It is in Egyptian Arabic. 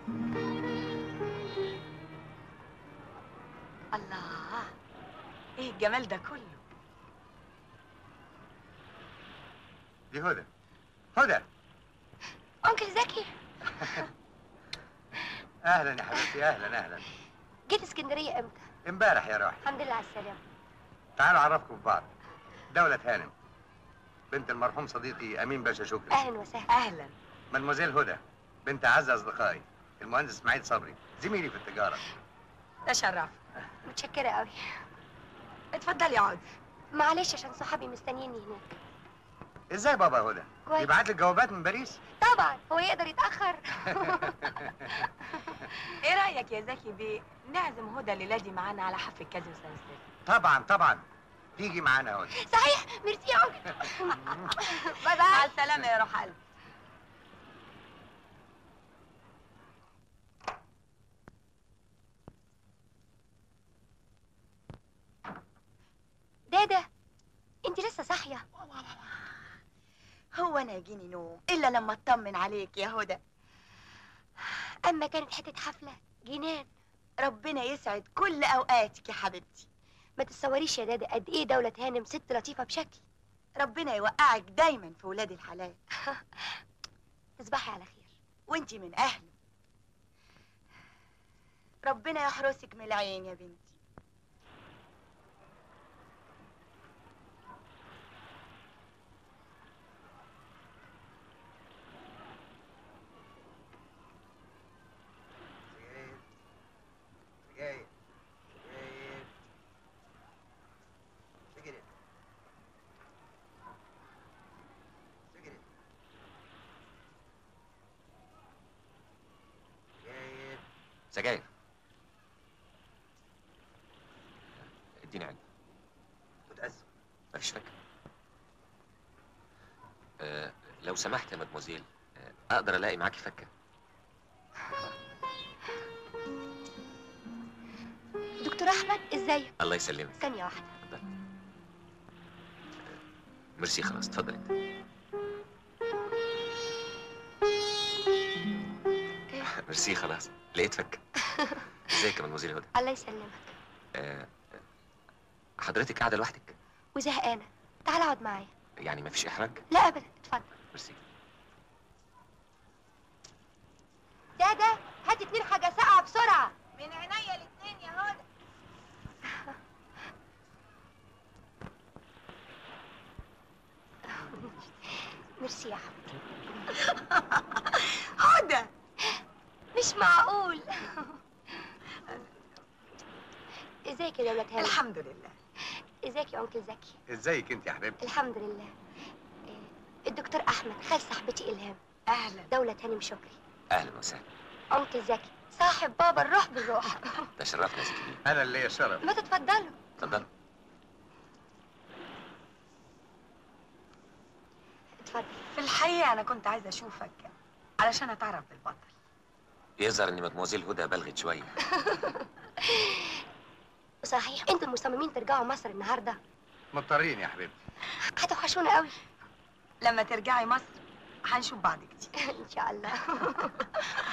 الله ايه الجمال ده كله دي هدى هدى أنكل زكي اهلا يا حبيبتي اهلا اهلا جيت اسكندرية امتى؟ امبارح يا روحي الحمد لله على السلامة تعالوا اعرفكم ببعض دولة هانم بنت المرحوم صديقي امين باشا شكري أهلا وسهلا اهلا مدموزيل هدى بنت اعز اصدقائي المهندس اسماعيل صبري زميلي في التجاره تشرف متشكرة قوي اتفضلي اقعدي معلش عشان صحابي مستنيني هناك ازاي بابا هدى كويس. يبعت لك جوابات من باريس طبعا هو يقدر يتأخر ايه رايك يا زكي بيه نعزم هدى الليله دي معانا على حفله كازينو سانستير طبعا طبعا تيجي معانا هدى صحيح ميرسي يا أنكل باي مع باي السلامه يا روح قلبي دادا انت لسه صاحية هو انا يجيني نوم الا لما اطمن عليك يا هدى أما كانت حتة حفلة جنان ربنا يسعد كل اوقاتك يا حبيبتي ما تتصوريش يا دادا قد ايه دولة هانم ست لطيفة بشكل ربنا يوقعك دايما في ولاد الحلال تصبحي على خير وانتي من اهله ربنا يحرسك من العين يا بنتي سجاير سجاير سجاير سجاير سجاير سجاير اديني علبة متأسف مفيش فاكر أه لو سمحت يا مدموزيل أه اقدر الاقي معاكي فكه دكتور أحمد ازيك الله يسلمك ثانية واحدة ميرسي خلاص اتفضل انت ميرسي خلاص لقيت فكه ازيك يا مدموزيل هدى الله يسلمك أه آه، حضرتك قاعده لوحدك وزهقانة تعال اقعد معايا يعني مفيش احراج لا أبدا اتفضل ميرسي دادا هات اتنين حاجة ساقعة بسرعة من عينيا الاتنين يا هدى ميرسي يا حبيبي هدى مش معقول ازيك يا دولة هانم الحمد لله ازيك يا انكل زكي ازيك انت يا حبيبتي الحمد لله إيه، الدكتور احمد خال صاحبتي الهام اهلا دولة هانم شكري اهلا وسهلا انكل زكي صاحب بابا الروح بالروح تشرفنا يا ست كبير انا اللي ليا شرف ما تتفضلوا اتفضل اتفضل في الحقيقه انا كنت عايزه اشوفك علشان اتعرف بالبطل يظهر ان مدموزيل هدى بلغت شويه صحيح انتوا مصممين ترجعوا مصر النهارده مضطرين يا حبيبتي هتوحشونا قوي لما ترجعي مصر هنشوف بعض كتير ان شاء الله